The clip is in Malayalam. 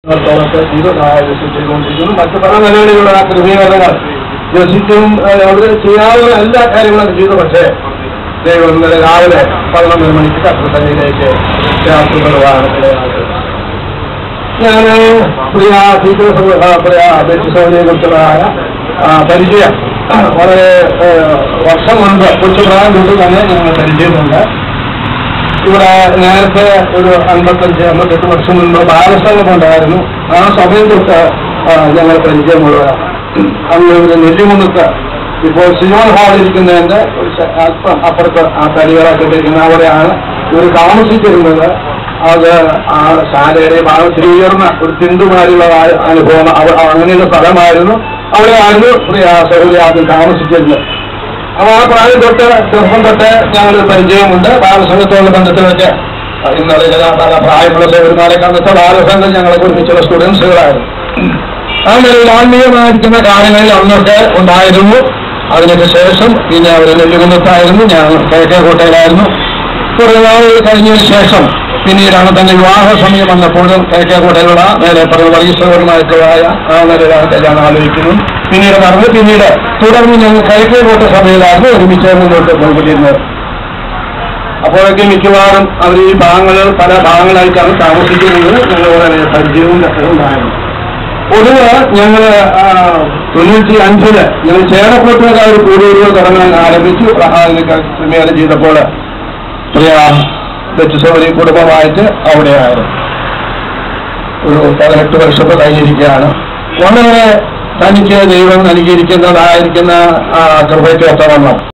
ത്തോളൊക്കെ ജീവിതസഹായം ചെയ്തുകൊണ്ടിരിക്കുന്നു മറ്റു പല നിലകളിലുള്ള ആ ക്രമീകരണങ്ങൾ ജസിക്കും അവർ ചെയ്യാവുന്ന എല്ലാ കാര്യങ്ങളും ചെയ്തു പക്ഷേ ദൈവം ഇന്നലെ രാവിലെ പതിനൊന്നര മണിക്ക് കത്രത്തലയിലേക്ക് യാത്രപ്പെടുവാണ് ഇടയായത് ഞാൻ പ്രിയ ടീച്ചേഴ്സ് പ്രിയ ബെറ്റിസോനെ കുറിച്ചുള്ളതായ ആ, പരിചയം വളരെ ഏഹ്, വർഷം മുൻപ് കൊച്ചുപ്രായം തൊട്ട് തന്നെ ഞങ്ങൾ പരിചയമുണ്ട് ഇവിടെ നേരത്തെ ഒരു അൻപത്തഞ്ച് അമ്പത്തെട്ട് വർഷം മുൻപ് ബാലസംഘം ഉണ്ടായിരുന്നു ആ സമയം തൊട്ട് ആ, ഞങ്ങൾ പരിചയമുള്ളവരാണ് അന്ന് ഒരു നെല്ലിമുന്നത്ത് ഇപ്പോൾ സിയോൺ ഹാൾ ഇരിക്കുന്നതിന്റെ ഒരു ശ- അല്പം അപ്പുറത്ത് ആ തടികളൊക്കെ ഇരിക്കുന്ന അവിടെയാണ് ഇവർ താമസിച്ചിരുന്നത് അത് ആ ശാലയുടെ ഭാഗം ഇത്തിരി ഉയർന്ന ഒരു തിണ്ടുമാരിയുള്ള ആ- അനുഭവം അവ- അങ്ങനെയുള്ള സ്ഥലമായിരുന്നു അവിടെയായിരുന്നു പ്രിയ സഹോദരി ആദ്യം താമസിച്ചിരുന്നത് അപ്പൊ ആ പ്രായം തൊട്ട് ചെറുപ്പം തൊട്ട് ഞങ്ങൾ പരിചയമുണ്ട് ബാലസംഘത്തോടുള്ള ബന്ധത്തിലൊക്കെ ഇന്നലെ ചില പല പ്രായമുള്ള സൗകര്യമാരെ കണ്ടെത്ത ബാലസംഘം ഞങ്ങളെ കുറിച്ചുള്ള സ്റ്റുഡൻസുകളായിരുന്നു ആ നിലയിൽ ആത്മീയമായിരിക്കുന്ന കാര്യങ്ങളിൽ അന്നൊക്കെ ഉണ്ടായിരുന്നു അതിനൊക്കെ ശേഷം പിന്നെ അവർ നെല്ലുകുന്നത്തായിരുന്നു ഞാൻ കിഴക്കേ കോട്ടയിലായിരുന്നു കുറെ നാളുകൾ കഴിഞ്ഞതിന് ശേഷം പിന്നീടാണ് തന്റെ വിവാഹ സമയം വന്നപ്പോഴും കിഴക്കേ കോട്ടയിലുള്ള നേരെ പറഞ്ഞ വർഗീശ്വരമായിട്ടുള്ളതായ ആ നിലയിലാണ് ഞാൻ ആലോചിക്കുന്നു പിന്നീട് നടന്ന് പിന്നീട് തുടർന്ന് ഞങ്ങൾ കിഴക്കേ കോട്ട സഭയിലായിരുന്നു ഒരുമിച്ച് മുന്നോട്ട് പോയിക്കൊണ്ടിരുന്നത് അപ്പോഴൊക്കെ മിക്കവാറും അവർ ഈ ഭാഗങ്ങൾ പല ഭാഗങ്ങളായിട്ടാണ് താമസിക്കുന്നത് ഞങ്ങൾ വളരെ പരിചയവും ഉണ്ടായിരുന്നു പൊതുവെ ഞങ്ങൾ തൊണ്ണൂറ്റി അഞ്ചില് ഞങ്ങൾ ചേരക്കോട്ടുകാർ ഒരു കൂടിയൊരുവർ തുടങ്ങാൻ ആരംഭിച്ചു പ്രഹാരൊക്കെ ക്രമീകരണം ചെയ്തപ്പോൾ പ്രിയ ദച്ചുസൗരി കുടുംബമായിട്ട് അവിടെയായിരുന്നു ഒരു പതിനെട്ട് വർഷത്തെ കഴിഞ്ഞിരിക്കുകയാണ് വളരെ തനിക്ക് ദൈവം നൽകിയിരിക്കുന്നതായിരിക്കുന്ന ആ കൃപയ്ക്ക് ഒത്തവണ്ണം